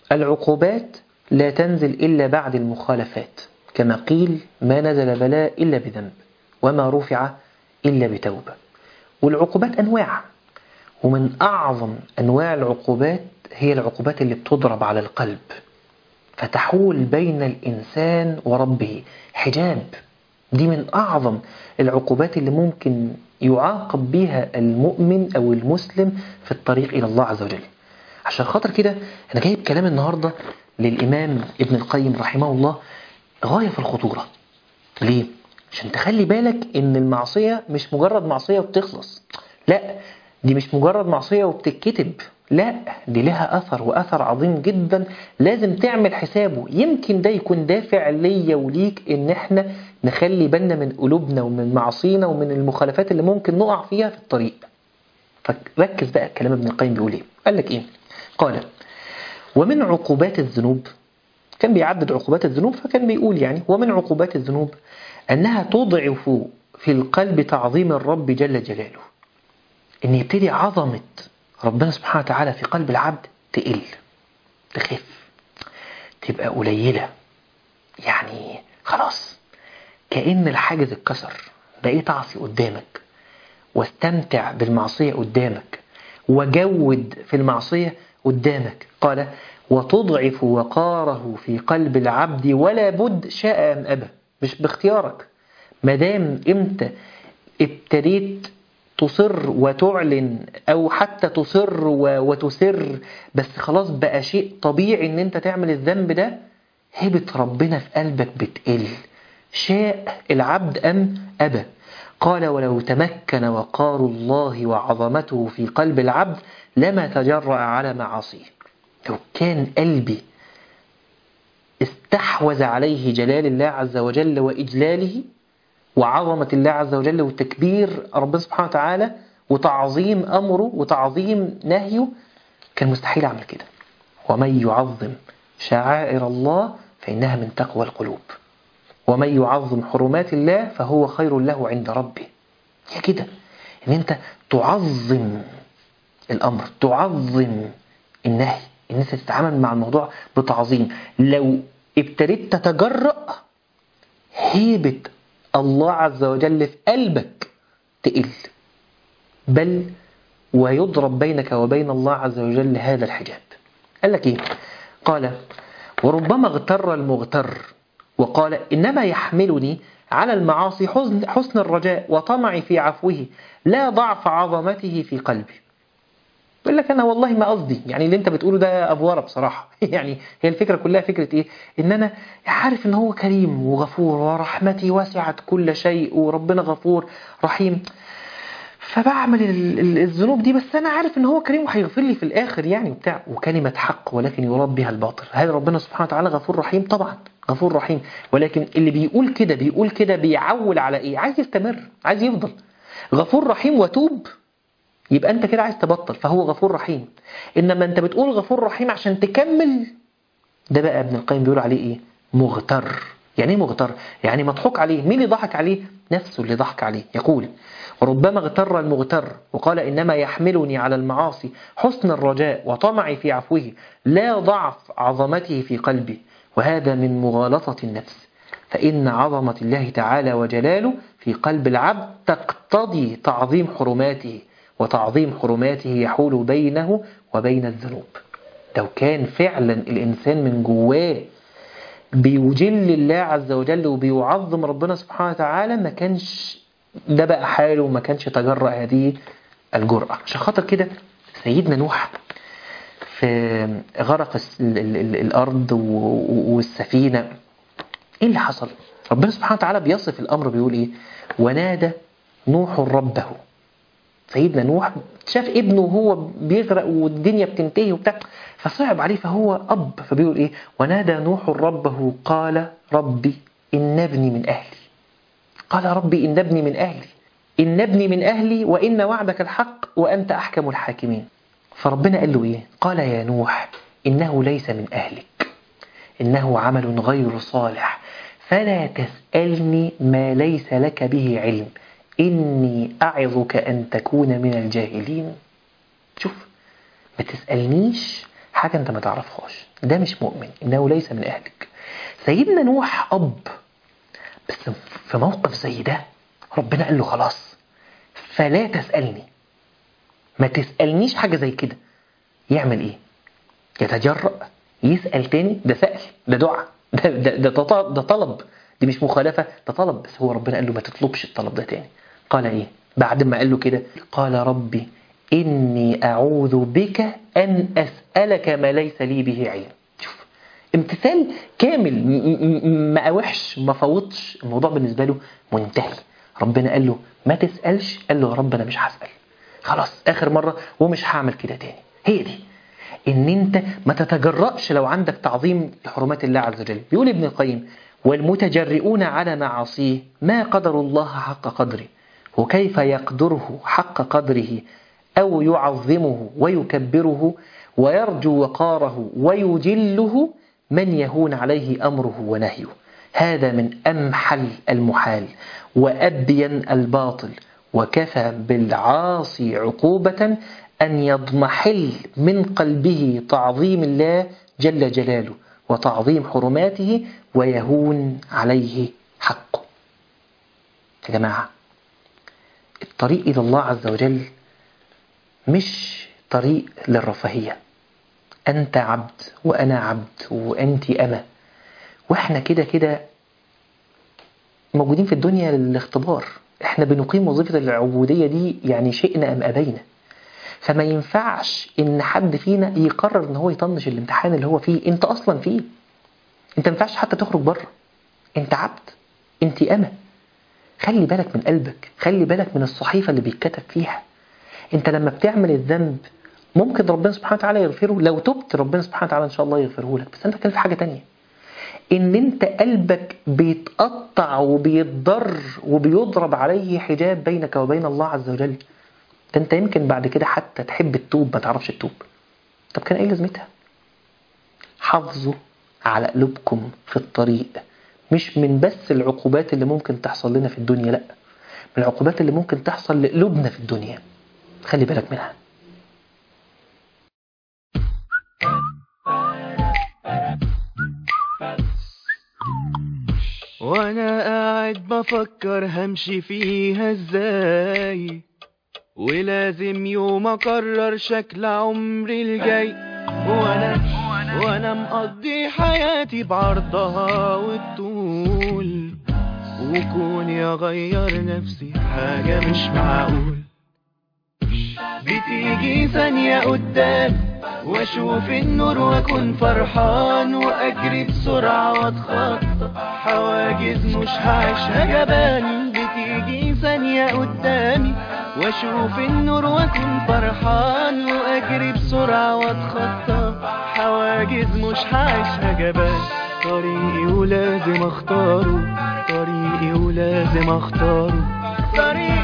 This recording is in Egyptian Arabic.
العقوبات لا تنزل إلا بعد المخالفات كما قيل ما نزل بلاء إلا بذنب وما رفع إلا بتوبة والعقوبات أنواع ومن أعظم أنواع العقوبات هي العقوبات اللي بتضرب على القلب فتحول بين الإنسان وربه حجاب دي من أعظم العقوبات اللي ممكن يعاقب بها المؤمن أو المسلم في الطريق إلى الله عز وجل عشان خاطر كده أنا جايب كلام النهاردة للإمام ابن القيم رحمه الله غاية في الخطورة ليه؟ عشان تخلي بالك إن المعصية مش مجرد معصية وبتخلص لا دي مش مجرد معصية وبتتكتب لا دي لها أثر وأثر عظيم جدا لازم تعمل حسابه يمكن ده يكون دافع ليا وليك إن احنا نخلي بالنا من قلوبنا ومن معصينا ومن المخالفات اللي ممكن نقع فيها في الطريق فركز بقى كلام ابن القيم بيقول ايه قال لك ايه قال ومن عقوبات الذنوب كان بيعدد عقوبات الذنوب فكان بيقول يعني ومن عقوبات الذنوب أنها تضعف في القلب تعظيم الرب جل جلاله إن يبتدي عظمة ربنا سبحانه وتعالى في قلب العبد تقل تخف تبقى قليلة يعني خلاص كأن الحاجز اتكسر بقيت أعصي قدامك واستمتع بالمعصية قدامك وجود في المعصية قدامك قال وتضعف وقاره في قلب العبد ولا بد شاء أم أبى مش باختيارك مدام امتى ابتديت تصر وتعلن او حتى تصر وتسر بس خلاص بقى شيء طبيعي ان انت تعمل الذنب ده هبة ربنا في قلبك بتقل شاء العبد ام ابى قال ولو تمكن وقار الله وعظمته في قلب العبد لما تجرأ على معاصيه لو كان قلبي استحوذ عليه جلال الله عز وجل وإجلاله وعظمة الله عز وجل وتكبير ربنا سبحانه وتعالى وتعظيم أمره وتعظيم نهيه كان مستحيل أعمل كده ومن يعظم شعائر الله فإنها من تقوى القلوب ومن يعظم حرمات الله فهو خير له عند ربه هي كده ان انت تعظم الامر تعظم النهي ان انت تتعامل مع الموضوع بتعظيم لو ابتديت تتجرأ هيبة الله عز وجل في قلبك تقل بل ويضرب بينك وبين الله عز وجل هذا الحجاب قال لك ايه قال وربما اغتر المغتر وقال إنما يحملني على المعاصي حزن, حسن الرجاء وطمعي في عفوه لا ضعف عظمته في قلبي يقول لك أنا والله ما قصدي يعني اللي أنت بتقوله ده أبوارة بصراحة يعني هي الفكرة كلها فكرة إيه إن أنا عارف إن هو كريم وغفور ورحمتي وسعت كل شيء وربنا غفور رحيم فبعمل الذنوب دي بس انا عارف ان هو كريم وهيغفر لي في الاخر يعني وبتاع وكلمه حق ولكن يراد بها الباطل هل ربنا سبحانه وتعالى غفور رحيم طبعا غفور رحيم ولكن اللي بيقول كده بيقول كده بيعول على ايه عايز يستمر عايز يفضل غفور رحيم وتوب يبقى انت كده عايز تبطل فهو غفور رحيم انما انت بتقول غفور رحيم عشان تكمل ده بقى ابن القيم بيقول عليه ايه مغتر يعني ايه مغتر يعني مضحوك عليه مين اللي ضحك عليه نفسه اللي ضحك عليه يقول وربما اغتر المغتر وقال إنما يحملني على المعاصي حسن الرجاء وطمعي في عفوه لا ضعف عظمته في قلبي وهذا من مغالطة النفس فإن عظمة الله تعالى وجلاله في قلب العبد تقتضي تعظيم حرماته وتعظيم حرماته يحول بينه وبين الذنوب لو كان فعلا الإنسان من جواه بيجل الله عز وجل وبيعظم ربنا سبحانه وتعالى ما كانش ده بقى حاله وما كانش تجرأ هذه الجرأة عشان خاطر كده سيدنا نوح في غرق ال ال ال الأرض والسفينة إيه اللي حصل؟ ربنا سبحانه وتعالى بيصف الأمر بيقول إيه؟ ونادى نوح ربه سيدنا نوح شاف ابنه وهو بيغرق والدنيا بتنتهي وبتاع فصعب عليه فهو أب فبيقول إيه؟ ونادى نوح ربه قال ربي إن ابني من أهلي قال ربي إن ابني من أهلي إن ابني من أهلي وإن وعدك الحق وأنت أحكم الحاكمين فربنا قال له إيه قال يا نوح إنه ليس من أهلك إنه عمل غير صالح فلا تسألني ما ليس لك به علم إني أعظك أن تكون من الجاهلين شوف ما تسألنيش حاجة انت ما تعرفهاش ده مش مؤمن انه ليس من اهلك سيدنا نوح اب بس في موقف زي ده ربنا قال له خلاص فلا تسألني ما تسألنيش حاجة زي كده يعمل ايه يتجرأ يسأل تاني ده سأل ده دعاء ده, ده, ده, تط- ده طلب دي مش مخالفة ده طلب بس هو ربنا قال له ما تطلبش الطلب ده تاني قال ايه بعد ما قال له كده قال ربي إني أعوذ بك أن أسألك ما ليس لي به علم شوف امتثال كامل م- م- ما أوحش ما فوتش الموضوع بالنسبة له منتهي ربنا قال له ما تسألش قال له يا رب أنا مش هسأل خلاص آخر مرة ومش هعمل كده تاني هي دي ان انت ما تتجرأش لو عندك تعظيم لحرمات الله عز وجل بيقول ابن القيم والمتجرئون على معاصيه ما قدر الله حق قدره وكيف يقدره حق قدره أو يعظمه ويكبره ويرجو وقاره ويجله من يهون عليه أمره ونهيه هذا من أمحل المحال وأبين الباطل وكفى بالعاصي عقوبة أن يضمحل من قلبه تعظيم الله جل جلاله وتعظيم حرماته ويهون عليه حقه يا جماعة الطريق إلى الله عز وجل مش طريق للرفاهية أنت عبد وأنا عبد وأنت أنا وإحنا كده كده موجودين في الدنيا للاختبار إحنا بنقيم وظيفة العبودية دي يعني شئنا أم أبينا فما ينفعش إن حد فينا يقرر إن هو يطنش الامتحان اللي هو فيه أنت أصلا فيه أنت ما ينفعش حتى تخرج بره أنت عبد أنت أنا خلي بالك من قلبك خلي بالك من الصحيفة اللي بيتكتب فيها انت لما بتعمل الذنب ممكن ربنا سبحانه وتعالى يغفره لو تبت ربنا سبحانه وتعالى ان شاء الله يغفره لك بس انت كان في حاجة تانية ان انت قلبك بيتقطع وبيتضر وبيضرب عليه حجاب بينك وبين الله عز وجل ده انت يمكن بعد كده حتى تحب التوب ما تعرفش التوب طب كان ايه لازمتها حافظوا على قلوبكم في الطريق مش من بس العقوبات اللي ممكن تحصل لنا في الدنيا لا من العقوبات اللي ممكن تحصل لقلوبنا في الدنيا خلي بالك منها وانا قاعد بفكر همشي فيها ازاي ولازم يوم اقرر شكل عمري الجاي وانا وانا مقضي حياتي بعرضها والطول وكوني اغير نفسي حاجة مش معقول بتيجي ثانية قدام واشوف النور واكون فرحان واجري بسرعة واتخطى حواجز مش هعيشها جبان بتيجي ثانية قدامي واشوف النور واكون فرحان واجري بسرعة واتخطى حواجز مش هعيشها جبان طريقي ولازم اختاره طريقي ولازم اختاره طريقي